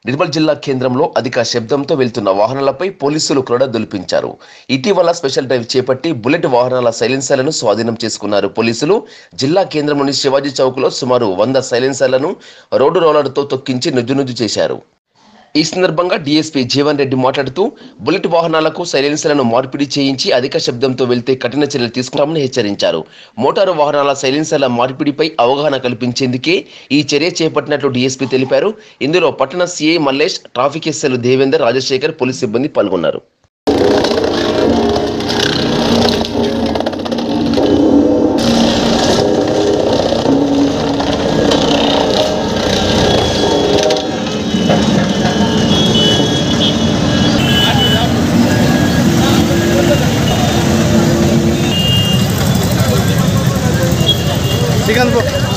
నిర్మల్ జిల్లా కేంద్రంలో అధిక శబ్దంతో వెళ్తున్న వాహనాలపై పోలీసులు క్రొడ దులిపించారు ఇటీవల స్పెషల్ డ్రైవ్ చేపట్టి బుల్లెట్ వాహనాల సైలెన్సర్లను స్వాధీనం చేసుకున్నారు పోలీసులు జిల్లా కేంద్రంలోని శివాజీ చౌక్ లో సుమారు వంద సైలెన్సర్లను రోడ్డు రోలర్తో తొక్కించి నుజ్జునుజ్జు చేశారు ఈ సందర్భంగా డీఎస్పీ జీవన్ రెడ్డి మాట్లాడుతూ బుల్లెట్ వాహనాలకు సైలెన్సర్లను మార్పిడి చేయించి అధిక శబ్దంతో వెళ్తే కఠిన చర్యలు తీసుకుంటామని హెచ్చరించారు మోటారు వాహనాల సైలెన్సర్ల మార్పిడిపై అవగాహన కల్పించేందుకే ఈ చర్య చేపట్టినట్లు డీఎస్పీ తెలిపారు ఇందులో పట్టణ CI Mallesh traffic SL Devender Rajasekhar police సిబ్బంది పాల్గొన్నారు చికెన్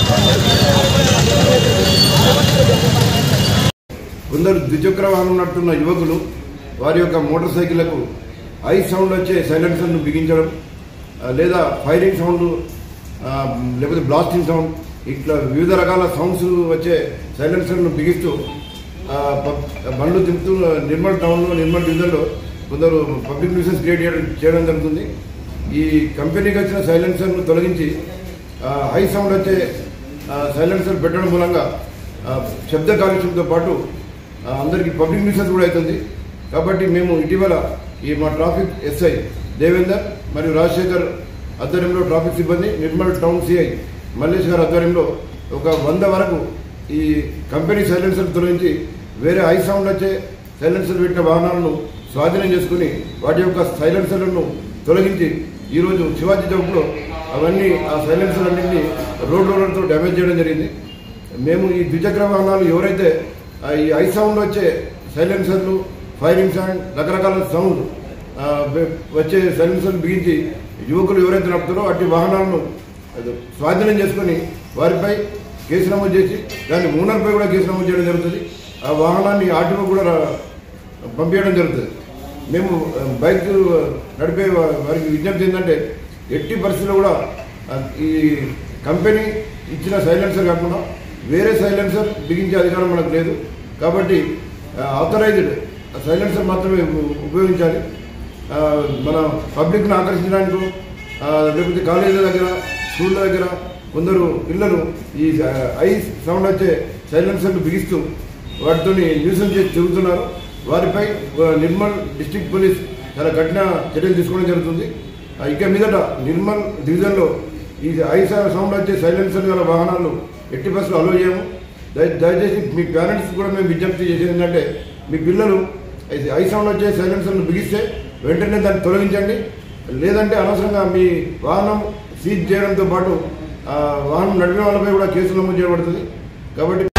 కొందరు ద్విచక్ర వాహనం నడుపుతున్న యువకులు వారి యొక్క మోటార్ సైకిళ్లకు ఐ సౌండ్ వచ్చే సైలెన్సర్ను బిగించడం ఆ, లేదా ఫైరింగ్ సౌండ్ ఆ, లేకపోతే బ్లాస్టింగ్ సౌండ్ ఇట్లా వివిధ రకాల సౌండ్స్ వచ్చే సైలెన్సర్ను బిగిస్తూ ఆ, పబ్- బండ్లు తిప్పుతూ నిర్మల్ టౌన్లో నిర్మల్ డివిజన్లో కొందరు పబ్లిక్ న్యూసెన్స్ క్రియేట్ చేయడం చేయడం జరుగుతుంది ఈ కంపెనీకి వచ్చిన సైలెన్సర్ను తొలగించి ఆ, హై సౌండ్ వచ్చే ఆ, సైలెన్సర్ పెట్టడం మూలంగా ఆ, శబ్ద కాలుష్యంతో పాటు ఆ, అందరికీ పబ్లిక్ న్యూసెన్స్ కూడా అవుతుంది కాబట్టి మేము ఇటీవల ఈ మా ట్రాఫిక్ ఎస్ఐ దేవేందర్ మరియు రాజశేఖర్ ఆధ్వర్యంలో ట్రాఫిక్ సిబ్బంది నిర్మల్ టౌన్ సిఐ మల్లేష్ గారి ఆధ్వర్యంలో ఒక వంద వరకు ఈ కంపెనీ సైలెన్సర్ తొలగించి వేరే హై సౌండ్ వచ్చే సైలెన్సర్ పెట్టిన వాహనాలను స్వాధీనం చేసుకుని వాటి యొక్క సైలెన్సర్లను తొలగించి ఈరోజు శివాజీ చౌక్లో అవన్నీ ఆ సైలెన్సర్ అన్నింటినీ రోడ్ రోలర్తో డ్యామేజ్ చేయడం జరిగింది మేము ఈ ద్విచక్ర వాహనాలు ఎవరైతే ఆ ఈ ఐ సౌండ్ వచ్చే సైలెన్సర్లు ఫైరింగ్ సౌండ్ రకరకాల సౌండ్ ఆ, వె- వచ్చే సైలెన్సర్లు బిగించి యువకులు ఎవరైతే నడుపుతారో అట్టి వాహనాలను అది స్వాధీనం చేసుకొని వారిపై కేసు నమోదు చేసి దాని ఓనర్పై కూడా కేసు నమోదు చేయడం జరుగుతుంది ఆ వాహనాన్ని ఆర్టీఓ కూడా రా- పంపించడం జరుగుతుంది మేము ఆ, బైక్ నడిపే వా- వారికి విజ్ఞప్తి ఏంటంటే ఎట్టి పరిస్థితుల్లో కూడా ఆ, ఈ కంపెనీ ఇచ్చిన సైలెన్సర్ కాకుండా వేరే సైలెన్సర్ బిగించే అధికారం మనకు లేదు కాబట్టి ఆథరైజ్డ్ సైలెన్సర్ మాత్రమే ఉ- ఉపయోగించాలి ఆ, మన పబ్లిక్ను ఆకర్షించడానికి ఆ, లేకపోతే కాలేజీల దగ్గర స్కూళ్ళ దగ్గర కొందరు పిల్లలు ఈ ఆ, ఐ సౌండ్ వచ్చే సైలెన్సర్లు బిగిస్తూ వాటితో న్యూసెన్స్ చేసి తిరుగుతున్నారు వారిపై ఆ, నిర్మల్ డిస్ట్రిక్ట్ పోలీస్ చాలా కఠిన చర్యలు తీసుకోవడం జరుగుతుంది ఆ, ఇక మీదట నిర్మల్ డివిజన్లో ఈ ఐ సౌండ్ వచ్చే సైలెన్సర్ గల వాహనాలు ఎట్టి బస్సులు అలో చేయము దయ- దయచేసి మీ పేరెంట్స్ కూడా మేము విజ్ఞప్తి చేసేది ఏంటంటే మీ పిల్లలు ఐ- ఐ సౌండ్ వచ్చే సైలెన్సర్ను బిగిస్తే వెంటనే దాన్ని తొలగించండి లేదంటే అనవసరంగా మీ వాహనం సీజ్ చేయడంతో పాటు ఆ, వాహనం నడిపిన వాళ్ళపై కూడా కేసులు నమోదు చేయబడుతుంది కాబట్టి